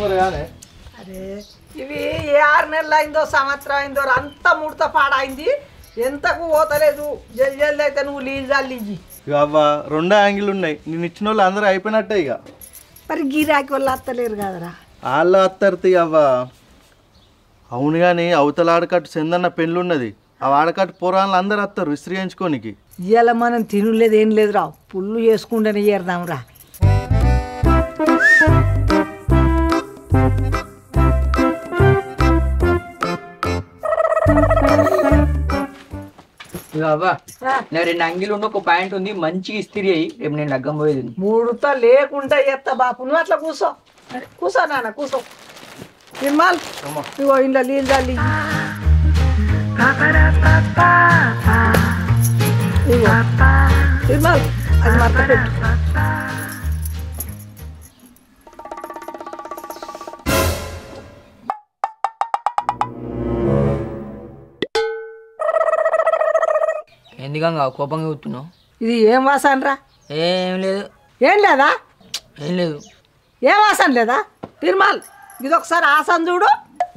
కానీ అరే ఇవి ఏ ఆరు నెలలు అయిందో సంవత్సరం అయిందో అంతా ముడత పాడైంది ఎంతకు పోతలేదు జల్ది జల్ది అయితే నువ్వు నీళ్ళు చల్లించి ఇక అవ్వ రెండో యాంగిల్ ఉన్నాయి నేను ఇచ్చిన వాళ్ళు అందరూ అయిపోయినట్టే ఇక మరి గిరాకీ వాళ్ళు అత్తలేరు కదరా వాళ్ళు వస్తారు తీ అవ్వ అవును కానీ అవతల ఆడకట్టు చందన్న పెళ్ళి ఉన్నది ఆ ఆడకట్టు పురాణాలు అందరు వస్తారు విసిరియించుకోనికి ఇవాళ మనం తినలేదు ఏం లేదురా పుల్లు చేసుకుంటేనే చేరదాం రా ఇక అవ్వ నా రెండు అంగిలు ఉన్న ఒక ప్యాంట్ ఉంది మంచిగా ఇస్తిరి అయ్యి రేపు నేను లగ్గం పోయేది ఉంది. ముడత లేకుండా ఎత్త బాపు నువ్వు అట్లా కూర్చో అరే, కూర్చో నాన్న కూర్చో నిర్మల్ ఇగో ఇంట్లో నీళ్ళు చల్లి ఇగో నిర్మల్ అది మరత పెట్టు ఎందుకంగా కోపంగా కూర్చున్నావు ఇది ఏం వాసన రా ఏం లేదు ఏం లేదా ఏం లేదు ఏం వాసన లేదా తిరుమల్ ఇది ఒకసారి ఆసన చూడు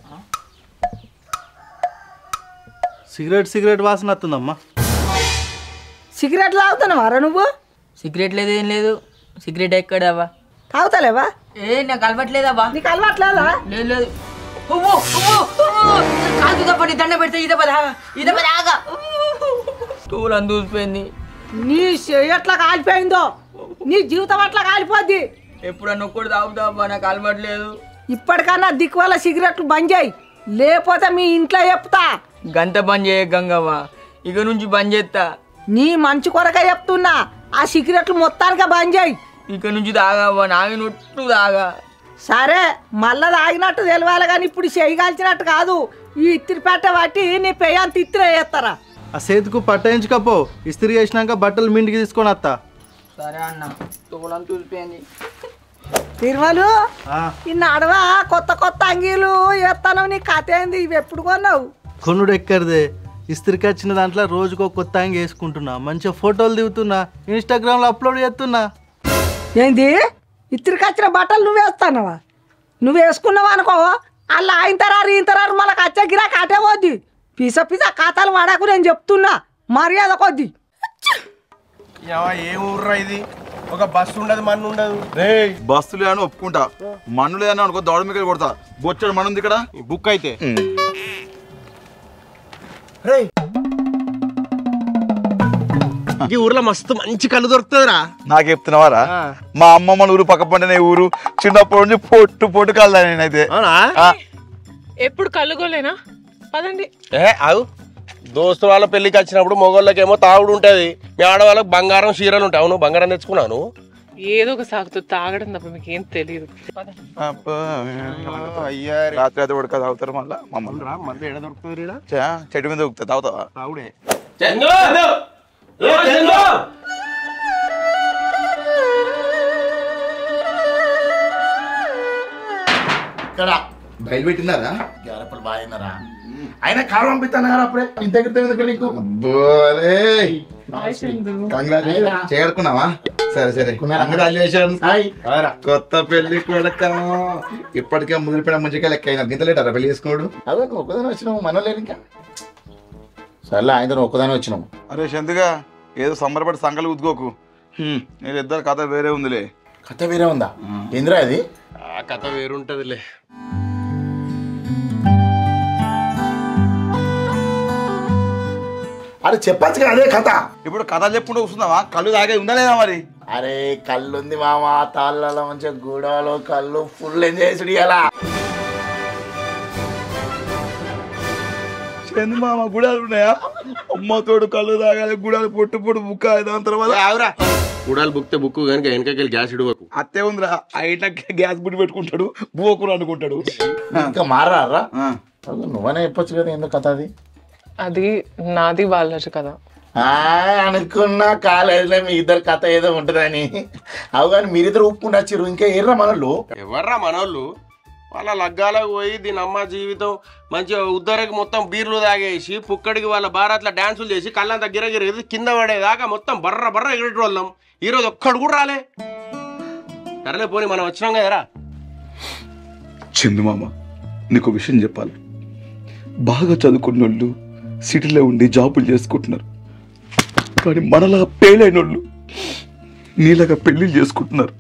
సిగరెట్ సిగరెట్ వాసన వస్తుందమ్మా సిగరెట్ తాగుతున్నావారా నువ్వు సిగరెట్ లేదు ఏం లేదు సిగరెట్ ఎక్కడ అవ్వ తాగుతలేవా ఏ నాకు అలవట్లేదవ్వా నీకు అలవాట్లేదా లేదు లేదు ఉవ్వు, ఉవ్వు, ఉవ్వు. కాదు తప్పని దండ పెడితే ఈత పద ఈత పద ఆగా తూలు అందూసిపోయింది నీ చెయ్యి ఎట్లా కాలిపోయిందో నీ జీవితం అట్లా కాలిపోద్ది ఎప్పుడన్నా ఒక్కడు తాగుతావా నాకు అలవాట్లేదు ఇప్పటికన్నా దిక్కు వల్ల సిగరెట్లు బంద్ చేయి లేకపోతే మీ ఇంట్లో చెప్తా గంట బంద్ చేయ గంగవ్వ ఇక నుంచి బంద్ చేస్తా నీ మంచి కొరకే చెప్తున్నా ఆ సిగరెట్లు మొత్తానికి బంద్ చేయి ఇక నుంచి తాగవ్వ నాగి నొట్టు తాగా సరే మళ్ళా తాగినట్టు తెలవాలి కానీ ఇప్పుడు చెయ్యి కాల్చినట్టు కాదు ఈ ఇత్తిరి పెట్ట బట్టి నీ పెయ్యంత ఇత్తిరే చేస్తారా ఆ చేతికు పట్టాయించుకపో ఇస్త్రీ చేసినాక బట్టలు మింటికి తీసుకొని వస్తా సరే అన్న తోలం చూసిపోయింది తిరుమలు ఆ, ఈ నడవ కొత్త కొత్త అంగీలు ఎత్తాను నీ కథ ఏంది ఇవి ఎప్పుడు కొన్నావు కొనుడు ఎక్కడిదే ఇస్త్రీకి వచ్చిన దాంట్లో రోజుకో కొత్త అంగి వేసుకుంటున్నా మంచిగా ఫోటోలు దిగుతున్నా ఇన్స్టాగ్రామ్లో అప్లోడ్ చేస్తున్నా ఏంది ఇత్తిరికి వచ్చిన బట్టలు నువ్వు వేస్తానవా నువ్వు వేసుకున్నావు అనుకో అలా ఆయన తరారు ఈయన తరారు మనకు వచ్చే గిరాక అటే పోద్ది పిస పిస ఖాతాలు వాడకు నేను చెప్తున్నా మర్యాద కొద్ది ఏ ఊర్రా ఇది ఒక బస్సు ఉండదు మన్ను ఉండదు బస్సులు అని ఒప్పుకుంటా మన్ను లేదని అనుకో దౌడ మీద కొడతా బొచ్చాడు మన ఉంది ఇక్కడ ఈ బుక్ అయితే ఈ ఊర్లో మస్తు మంచి కళ్ళు దొరుకుతుందిరా నాకు చెప్తున్నావారా మా అమ్మమ్మ ఊరు పక్క పండిన ఊరు చిన్నప్పటి నుంచి పొట్టు పొట్టు కలదా నేనైతే అవునా ఆ, ఎప్పుడు కలుగోలేనా పదండి ఏ అవు దోస్తు వాళ్ళ పెళ్లికి వచ్చినప్పుడు మొగోళ్ళకేమో తాగుడు ఉంటది మీ ఆడవాళ్ళకి బంగారం చీరలు ఉంటాయి అవును బంగారం తెచ్చుకున్నాను ఏదో ఒక సాగుతూ తాగడం తప్ప మీకు ఏం తెలియదు అబ్బా, రాత్రి అయితే ఉడక తాగుతారు మళ్ళా మమ్మల్ని మంది ఎడ దొరుకుతుంది చా, చెట్టు మీద దొరుకుతా తాగుతావా తాగుడే ఇక్కడ బయలు పెట్టినారా గ్యారప్పలు బాగా అయినారా ఆయన కారం పంపిస్తాను కదా అప్పుడే ఇంత ఎగిరితే ఎందుకు నీకు బోరే చేరుకున్నావా సరే సరే కంగ్రాచులేషన్స్ కొత్త పెళ్లి కొడక ఇప్పటికే ముదిరిపోయిన ముందుకే లెక్క అయినా గింతలేటారా పెళ్లి చేసుకోడు అదే నువ్వు ఒక్కదాని వచ్చినావు మనం లేదు ఇంకా సర్లే ఆయన నువ్వు ఒక్కదాని వచ్చినావు అరే చందుగా ఏదో సంబరపడి సంకలు ఉద్దుకోకు హ్మ్, నేను ఇద్దరు కథ వేరే ఉందిలే కథ వేరే ఉందా ఏందిరా అది ఆ కథ వేరుంటదిలే అరే చెప్పచ్చు అదే కథ ఇప్పుడు కథ చెప్పుకుంటూ కూర్చున్నావా కళ్ళు తాగే ఉందా లేదా మరి అరే కళ్ళు ఉంది మామ తాళ్ళలో మంచిగా గూడలో కళ్ళు ఫుల్ ఎంజాయ్ చేసుడు ఇలా చందు మామ గుడాలు ఉన్నాయా అమ్మ తోడు కళ్ళు తాగాలి గుడాలు పొట్టు పొట్టు బుక్క దాని తర్వాత ఆవురా కూడాలు బుక్తే బుక్ కనుక వెనకకెళ్ళి గ్యాస్ ఇడవకు అత్తే ఉందిరా అయినా గ్యాస్ బుడ్డి పెట్టుకుంటాడు బువ్వకూర అనుకుంటాడు ఇంకా మారారా ఆ. నువ్వనే చెప్పొచ్చు కదా ఎందుకు కథ అది అది నాది వాళ్ళది కదా ఆ, అనుకున్నా కాలేజీలో మీ ఇద్దరు కథ ఏదో ఉంటుందని అవు కానీ మీరిద్దరు ఒప్పుకుంటూ వచ్చిర్రు ఇంకా ఏర్రా మనలు ఎవర్రా మనోళ్ళు వాళ్ళ లగ్గాలకు పోయి దీని అమ్మ జీవితం మంచిగా ఉద్దరికి మొత్తం బీర్లు తాగేసి పుక్కడికి వాళ్ళ బారాత్ల డాన్సులు చేసి కళ్ళంతా గిరగిర ఎగిరి కింద పడేదాకా మొత్తం బర్ర బర్ర ఎగిరెట్టి వాళ్ళం ఈరోజు ఒక్కడు కూడా రాలే సరేలే పోనీ మనం వచ్చినాం కదరా చందు మామ నీకు విషయం చెప్పాలి బాగా చదువుకున్న వాళ్ళు సిటీలో ఉండి జాబులు చేసుకుంటున్నారు కానీ మనలా పేలైన వాళ్ళు నీలాగా పెళ్లిళ్ళు చేసుకుంటున్నారు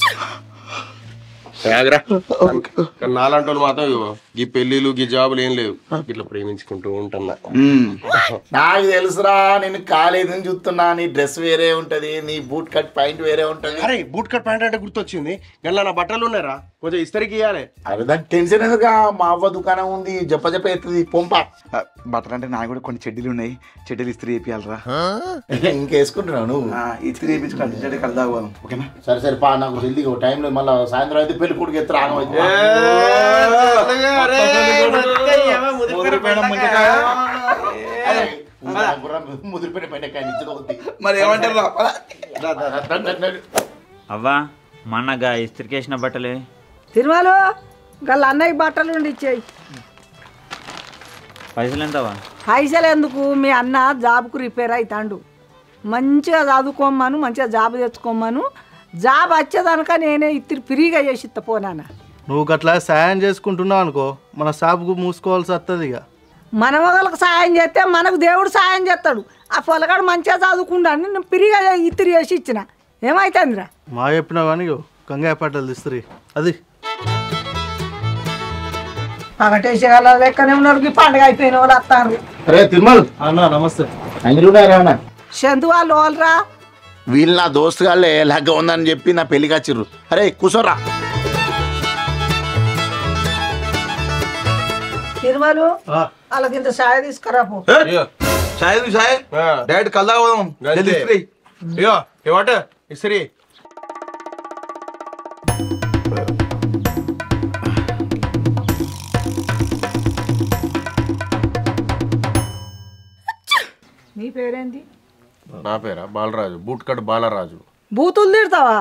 ఆగరా. కానీ నాలాంటి వాళ్ళు మాత్రం ఇగో, ఈ పెళ్లిలు ఈ జాబులు ఏం లేవు ఇట్లా ప్రేమించుకుంటూ ఉంటున్నా నాకు తెలుసురా నేను కాలేజీ నుంచి చూస్తున్నా నీ డ్రెస్ వేరే ఉంటది నీ బూట్ కట్ పాయింట్ వేరే ఉంటది అరే బూట్ కట్ ప్యాంట్ అంటే గుర్తొచ్చింది గల్లా నా బట్టలు ఉన్నారా కొంచెం ఇస్తరికి ఇవ్వాలి అరే దానికి టెన్షన్ ఎందుకు మా అవ్వ దుకాణం ఉంది జప్ప జప్ప ఎత్తుంది పొంప బట్టలు అంటే నాకు కూడా కొన్ని చెడ్డీలు ఉన్నాయి చెడ్డీలు ఇస్త్రీ వేపియాలరా ఇంకేసుకుంటున్నావు నువ్వు ఇస్త్రీ వేయించుకోండి చెడ్డ కలదాగోదాం ఓకేనా సరే సరే పా నాకు జల్దీ టైంలో మళ్ళీ సాయంత్రం అయితే పెళ్లి కొడుకు ఎత్తు రాగమైతే ముదిరిపోయిన బెండకాయ నిచ్చదొకటి మరి ఏమంటారు అవ్వా మనగా ఇస్త్రికేసిన బట్టలే తిరుమలు గల్ల అన్నయ్య బట్టలు ఉండి ఇచ్చేయి పైసలు ఎంతవా పైసలు ఎందుకు మీ అన్న జాబ్కు రిపేర్ అవుతాండు మంచిగా చదువుకోమను మంచిగా జాబ్ తెచ్చుకోమను జాబ్ వచ్చేదనక నేనే ఇత్తిరి ఫ్రీగా చేసి ఇత్త పోనానా నువ్వు గట్లా సాయం చేసుకుంటున్నావు అనుకో మన షాపుకు మూసుకోవాల్సి వస్తుంది ఇక మన మొగలకు సాయం చేస్తే మనకు దేవుడు సాయం చేస్తాడు ఆ పొలగాడు మంచిగా చదువుకుంటాను నేను ఫ్రీగా ఇత్తిరి చేసి ఇచ్చిన ఏమైతుందిరా మా చెప్పినా కానీ ఇగో గంగా పట్టలు ఇస్త్రీ అది పగటేసి లెక్కనే ఉన్నారు ఈ పండుగ అయిపోయిన వాళ్ళు వస్తారు అరే తిరుమల్ అన్న నమస్తే అంగిరున్నారా అన్న చందు వాళ్ళు వాళ్ళరా వీళ్ళు నా దోస్తు గాళ్ళే లగ్గ ఉందని చెప్పి నా పెళ్లికి వచ్చిర్రు అరే కూర్చోరా తిరుమలు వాళ్ళకి ఇంత సాయ తీసుకురా పో చాయ్ చాయ్ డైరెక్ట్ కలదాగోదాం జల్దీ ఇస్త్రీ ఇగో ఇవాట ఇస్త్రీ నీ పేరేంటి నా పేరా బాలరాజు బూట్ కట్ బాలరాజు బూతులు తిడతావా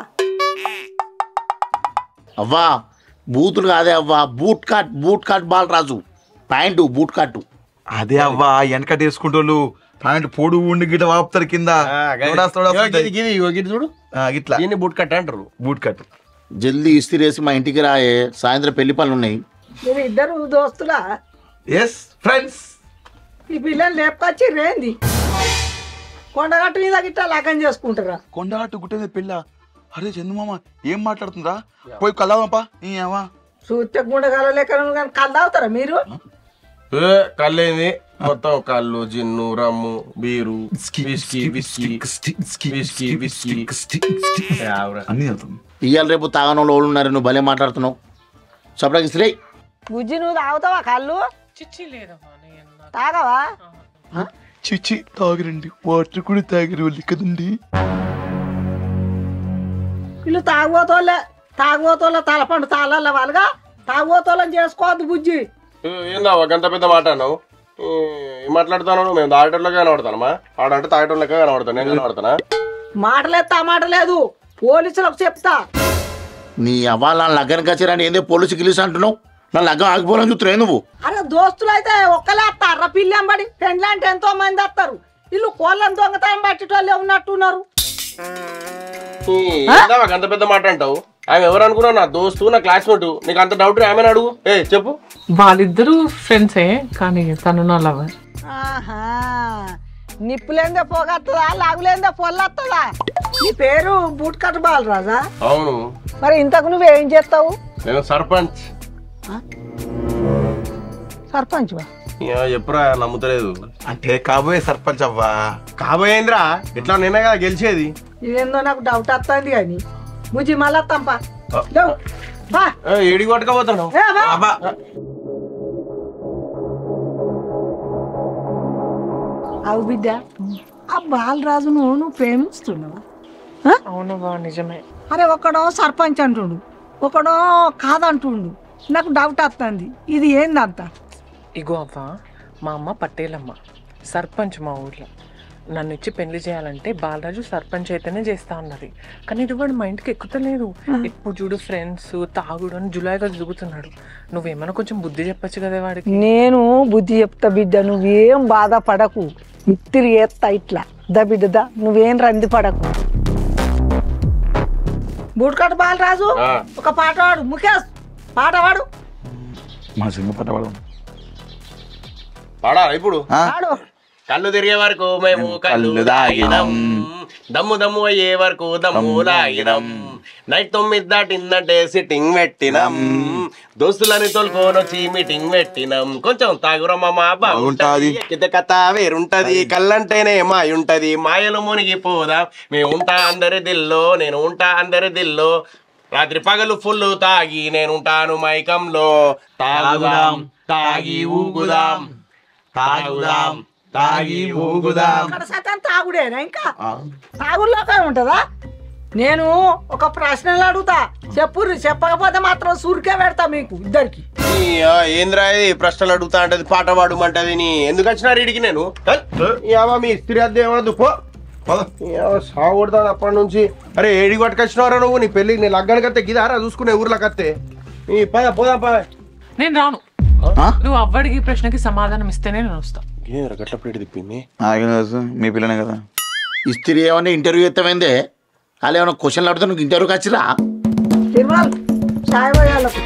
అవ్వా బూతులు కాదే అవ్వా boot cut boot cut Balaraju pant boot cut అదే అవ్వా వెనకట వేసుకుంటోళ్ళు పాయింట్ పొడు ఉండి గిట వాపుతారు కింద తోడాస్ తోడాస్ ఇగో ఉంటాయి. గిది గిది ఇగో గిది చూడు ఆ, ఇట్లా దీన్ని బూట్ కట్ అంటారు బూట్ కట్ జల్దీ ఇస్తిరేసి మా ఇంటికి రాయే సాయంత్రం పెళ్లి పనులు ఉన్నాయి మీరు ఇద్దరు దోస్తులా ఎస్ ఫ్రెండ్స్ ఈ పిల్లలు లేపుకొచ్చి రేంది కొండగట్టు మీద గిట్ట లగ్గం చేసుకుంటారా కొండ గుట్టే పిల్ల అరే చందమామ ఏం మాట్లాడుతుందా పోయి కలదాంపా నీ ఏమా చూస్తే గుండెగాల లెక్క కానీ కళ్ళు తాగుతారా మీరు ఏ, కళ్ళేంది మొత్తం కళ్ళు gin rum beer whisky whisky whisky whisky యావరా. అన్ని వెళ్తాం ఇవాళ రేపు తాగనోళ్ళు వాళ్ళు ఉన్నారు నువ్వు భలే మాట్లాడుతున్నావు చెప్పడానికి ఇస్త్రీ బుజ్జి నువ్వు తాగుతావా కళ్ళు చిచ్చి లేదమ్మా నేను నాకు- తాగవా చిచ్చి తాగరండి వాటర్ కూడా తాగరు వాళ్ళు కదండి వీళ్ళు తాగుబోతోళ్ళే తాగుబోతోళ్ళ తలపండు తాళల్ల వాళ్ళగా తాగుబోతోళ్ళని చేసుకోవద్దు బుజ్జి ఏ, ఏందావా గంత పెద్ద మాట అన్నావు ఏ, ఏం మాట్లాడుతాను మేము తాగేటోళ్ళకి కనబడతానమ్మా ఆడంటే తాగేటోళ్ళకే కనబడతాను నేను కనబడతానా మాటలేదు తమాట లేదు పోలీసులకు చెప్తా నీ అవ్వ నా లగ్గనికి వచ్చారని ఏందో పోలీసు గిలీసు అంటున్నావు నా లగ్గం ఆగిపోవాలని చూస్తున్నావు నువ్వు అరే దోస్తులు అయితే ఒక్కలే వస్తారా పిల్లంబడి పెండ్లంటే ఎంతో మంది వస్తారు వీళ్ళు కోళ్ళని దొంగతనం పట్టేటోళ్ళే ఉన్నట్టున్నారు ఈ, ఏందావా గంత పెద్ద మాట అంటావు ఆమె ఎవరు అనుకున్నావు నా దోస్తు నా క్లాస్మేట్ నీకు అంత డౌట్ ఆమె అడుగు ఏ చెప్పు వాళ్ళిద్దరూ ఫ్రెండ్సే కానీ తను నా లవర్ ఆహా నిప్పులేందే పోగొస్తుందా లాగులేందే పొల్లొస్తుందా నీ పేరు బూట్ కట్ బాలరాజా అవును మరి ఇంతకు నువ్వేం చేస్తావు నేను సర్పంచ్ సర్పంచ్ ఇక చెప్పురా నమ్ముతలేదు అంటే కాబోయే సర్పంచ్ అవ్వా కాబోయేంద్రా ఇట్లా నేనే కదా గెలిచేది ఇదేందో నాకు డౌట్ వస్తుంది కానీ బుజ్జి మళ్ళా తంపా లేవు. బా. ఏ, ఏడికి కొట్టుకపోతాను ఏ, బా. అబ్బా అవు బిడ్డ ఆ బాలరాజును నువ్వు ప్రేమిస్తున్నావా అవునవా నిజమే అరే ఒకడో సర్పంచ్ అంటుండు ఒకడో కాదంటుండు నాకు డౌట్ వస్తుంది ఇది ఏందంతా ఇగో అవ్వ మా అమ్మ పట్టేలమ్మ సర్పంచ్ మా ఊర్లో నన్ను ఇచ్చి పెళ్లి చేయాలంటే బాలరాజు సర్పంచ్ అయితేనే చేస్తా అన్నది కానీ ఇది వాడు మా ఇంటికి ఎక్కుతలేదు ఎప్పుడు చూడు ఫ్రెండ్స్ తాగుడు అని జులాయిగా దిగుతున్నాడు నువ్వేమైనా కొంచెం బుద్ధి చెప్పొచ్చు కదా వాడికి నేను బుద్ధి చెప్తా బిడ్డ నువ్వేం బాధపడకు ఇత్తిరి ఎత్తా ఇట్లా దా బిడ్డ దా నువ్వేం రంది పడకు బూట్కట్ బాలరాజు ఆ. ఒక పాట పాడు ముఖేష్ పాట పాడు మా సింగ పాట పాడదాం పాడాలా ఇప్పుడు ఆ? ఆడు కళ్ళు తిరిగే వరకు మేము కళ్ళు కళ్ళు దాగినం దాగినం. దమ్ము దమ్ము అయ్యే వరకు దమ్ము లాగినం నైట్ తొమ్మిది దాటిందంటే సిట్టింగ్ పెట్టినం దోస్తులని తోలుకోనొచ్చి మీటింగ్ పెట్టినం కొంచెం తాగురమ్మ మా బాగుంటాది. ఎక్కితే కథ వేరుంటది కళ్ళంటేనే మాయ ఉంటది మాయలు మునిగిపోదాం మేము ఉంటా అందరి దిల్లో నేను ఉంటా అందరి దిల్లో రాత్రి పగలు ఫుల్ తాగి నేను ఉంటాను మైకంలో తాగుదాం తాగి ఊగుదాం తాగుదాం తాగి ఊగుదాం అక్కడ సతం తాగుడేనా ఇంకా తాగుల్లోకే ఉంటుందా నేను ఒక ప్రశ్నలు అడుగుతా చెప్పుర్రి చెప్పకపోతే మాత్రం సూరికే పెడతా మీకు ఇద్దరికి ఈ, ఆ, ఏంద్రా ఇది ప్రశ్నలు అడుగుతా అంటది పాట పాడమంటది నీ ఎందుకు వచ్చినారు ఇడికి నేను హల్! ఈ అవ్వ మీ స్త్రీ అద్దె ఏమద్దు పో సాగుడతాను అప్పటి నుంచి అరే ఏడికి పట్టుకొచ్చినారా నువ్వు నీ పెళ్ళి నీ లగ్గానికి వస్తే గిదారా చూసుకునే ఊర్లోకి వస్తే ఈ పద పోదా పద నేను రాను నువ్వు అవ్వడికి ఈ ప్రశ్నకి సమాధానం ఇస్తేనే నేను వస్తా ఏంద్రా గట్ల ప్లేట్ తిప్పింది నాకేం తెలుసు మీ పిల్లనే కదా ఇస్త్రీ ఏమన్నా ఇంటర్వ్యూ ఎత్తమైందే వాళ్ళు ఏమైనా క్వశ్చన్లు అడిగితే నువ్వు ఇంటర్వ్యూకి వచ్చిరా తిరుమల చాయ్ పోయాలకు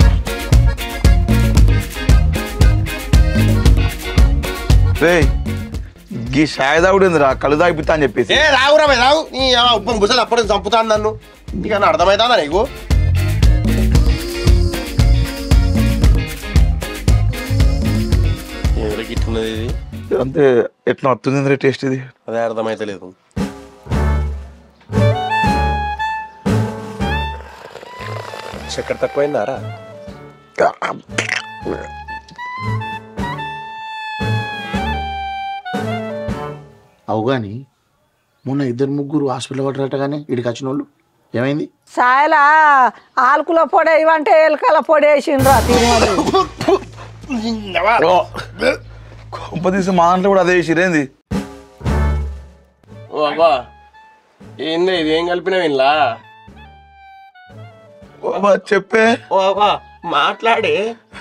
రే గీ షాయి తాగుడు కళ్ళు తాగిపిస్తా అని చెప్పేసి ఏ రావురా బే, రావు నీ అవ్వ ఉప్పం బుసలు అప్పుడే చంపుతాను నన్ను నీకు అర్థమవుతుందా నీకు ఎవరికి ఇట్టున్నది ఇది అంతే ఎట్లా వస్తుంది రే టేస్ట్ ఇది అదే అర్థమైతలేదు చక్కెర తక్కువైందారా అవు కానీ మొన్న ఇద్దరు ముగ్గురు హాస్పిటల్ పడ్డరట కానీ ఇక్కడికి వచ్చిన వాళ్ళు ఏమైంది చాయల ఆలుకుల పొడి ఇవంటే ఎలకల పొడి వేసిండ్రా తిరుమల కొంప తీసి మా దాంట్లో కూడా అదే వేసిరేంది ఓ అవ్వా ఏంది ఇది ఏం కలిపినావు ఇలా బాబా చెప్పే ఓ అవ్వా మాట్లాడే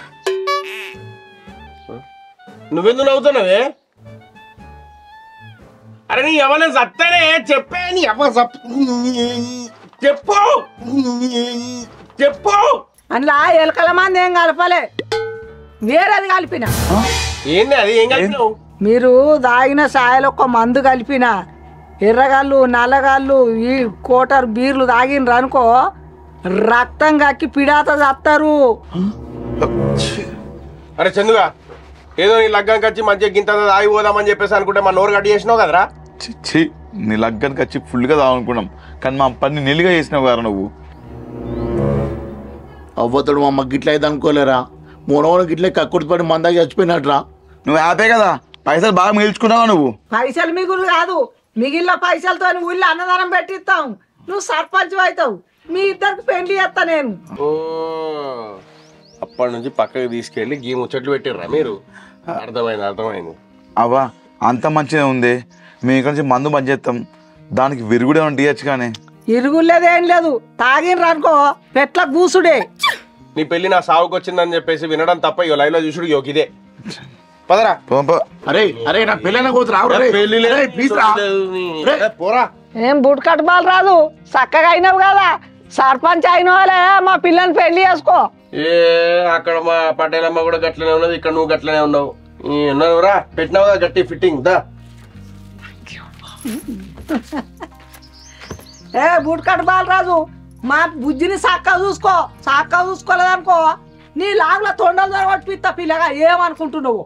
నువ్వెందుకు నవ్వుతున్నావే అరే నీ ఎవరైనా సత్తానే చెప్పే నీ ఎవ చెప్పు చెప్పు అందులో ఎలకల మంది ఏం కలపలే వేరేది కలిపిన ఏంది అది ఏం కలిపినావు మీరు తాగిన సాయలు ఒక మందు కలిపిన ఎర్రగాళ్ళు నల్లగాళ్ళు ఈ కోటర్ బీర్లు తాగినరు అనుకో రక్తం కక్కి పిడాత చస్తారు అరే చందుగా ఏదో నీ లగ్గానికి వచ్చి మంచిగా గింత ఆగి పోదామని చెప్పేసి అనుకుంటే మా నోరు కట్టి చేసినావు కదరా చి నీ లగ్గానికి వచ్చి ఫుల్గా తాగనుకున్నాం కానీ మా పని నిలుగా చేసినావు కదా నువ్వు అవ్వతడు మా అమ్మ గిట్ల అయితే అనుకోలేరా మూడవన గిట్లే కక్కుర్తి పడి మందాకి చచ్చిపోయినట్రా నువ్వు హ్యాపీ కదా పైసలు బాగా మిగిల్చుకున్నావా నువ్వు పైసలు మిగులు కాదు మిగిలిన పైసలతో ఊళ్ళో అన్నదానం పెట్టిస్తాం నువ్వు సర్పంచ్ అవుతావు మీ ఇద్దరికి పెళ్లి చేస్తా నేను ఓ అప్పటి నుంచి పక్కకి తీసుకెళ్ళి గీ ముచ్చట్లు పెట్టిర్రా మీరు అర్థమైంది అర్థమైంది అవ్వా అంత మంచిగా ఉంది మేము ఇక్కడ నుంచి మందు బంద్ చేస్తాం దానికి విరుగుడే తీయచ్చు కానీ ఇరుగులేదేం లేదు తాగినరు అనుకో పెట్ల గూసుడే నీ పెళ్లి నా సావుకు వచ్చిందని చెప్పేసి వినడం తప్ప ఇక లైవ్ లో చూసుడు ఇగో ఇదే పదరా అరే అరే నా పెళ్ళైన కూతురు రావు రే. పెళ్లి లేదు, రే, ప్లీజ్ రా. రే. ఏ, పోరా ఏం బుట్ కట్టుబాలు రాదు చక్కగా అయినావు కదా సర్పంచ్ అయిన వాళ్ళే మా పిల్లని పెళ్లి చేసుకో ఏ అక్కడ మా పటేలమ్మ కూడా గట్లనే ఉన్నది ఇక్కడ నువ్వు గట్లనే ఉన్నావు ఈ ఉన్నావురా పెట్టినావు కదా గట్టి ఫిట్టింగ్ దా ఏ బుట్ కట్టుబాలు రాజు మా బుజ్జిని చక్కగా చూసుకో చక్కగా చూసుకోలేదనుకో నీ లాగుల తొండలు దొరకొట్టిస్తా పిల్లగా ఏమనుకుంటున్నావు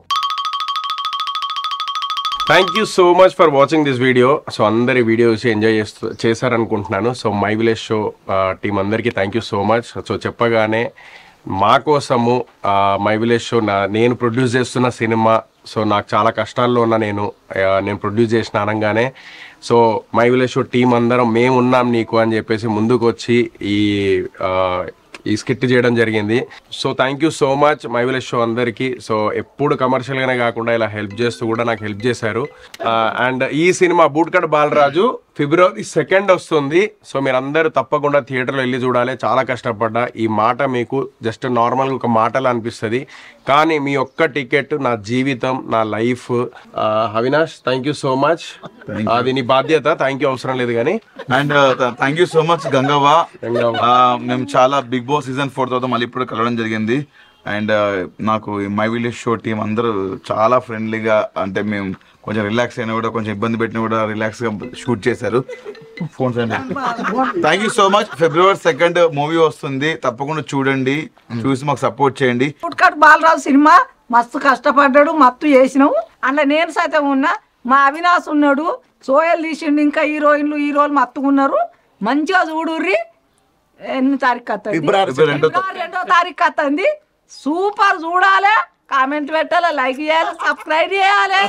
thank you so much for watching this video so అందరి వీడియో చూసి ఎంజాయ్ చేస్తూ చేశారనుకుంటున్నాను so my village show team అందరికీ thank you so much so చెప్పగానే మా కోసము ఆ, మై విలేజ్ షో నా నేను ప్రొడ్యూస్ చేస్తున్న సినిమా సో నాకు చాలా కష్టాల్లో ఉన్న నేను ఆ, నేను ప్రొడ్యూస్ చేసిన అనగానే so my village show team అందరం మేము ఉన్నాం నీకు అని చెప్పేసి ముందుకు వచ్చి ఈ ఆ, ఈ స్కిట్ చేయడం జరిగింది so thank you so much my village show అందరికీ సో ఎప్పుడు కమర్షియల్ గానే కాకుండా ఇలా హెల్ప్ చేస్తూ కూడా నాకు హెల్ప్ చేశారు అండ్ ఈ cinema boot cut Balaraju February second వస్తుంది సో మీరు అందరూ తప్పకుండా థియేటర్లో వెళ్ళి చూడాలి చాలా కష్టపడ్డా ఈ మాట మీకు జస్ట్ నార్మల్గా ఒక మాటలు అనిపిస్తుంది కానీ మీ ఒక్క టికెట్ నా జీవితం నా life Avinash thank you so much అది నీ బాధ్యత థ్యాంక్ యూ అవసరం లేదు కానీ and thank you so much Gangavva Gangavva. ఆ, మేము చాలా బిగ్ బాస్ సీజన్ ఫోర్ తర్వాత మళ్ళీ ఇప్పుడు కలవడం జరిగింది అండ్ నాకు ఈ మై విలేజ్ షో టీం అందరూ చాలా ఫ్రెండ్లీగా అంటే మేము కొంచెం రిలాక్స్ అయినా కూడా కొంచెం ఇబ్బంది పెట్టినా కూడా రిలాక్స్గా షూట్ చేశారు ఫోన్స్ అండి thank you so much February second movie వస్తుంది తప్పకుండా చూడండి చూసి మాకు సపోర్ట్ చేయండి పుట్కట్ బాలరాజు సినిమా మస్తు కష్టపడ్డాడు మత్తు చేసినావు అందులో నేను సైతం ఉన్నా మా అవినాష్ ఉన్నాడు సోయల్ తీసిండు ఇంకా హీరోయిన్లు హీరోలు మత్తుగా ఉన్నారు మంచిగా చూడుర్రి ఎన్ని తారీఖు వస్తుంది ఫిబ్రవరి రెండో ఫిబ్రవరి రెండో తారీఖు వస్తుంది సూపర్ చూడాలి కామెంట్ పెట్టాలి లైక్ చేయాలి సబ్స్క్రైబ్ చేయాలి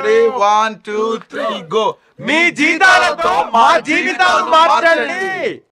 వన్ టూ త్రీ గో మీ జీతాలతో మా జీవితాలు మార్చండి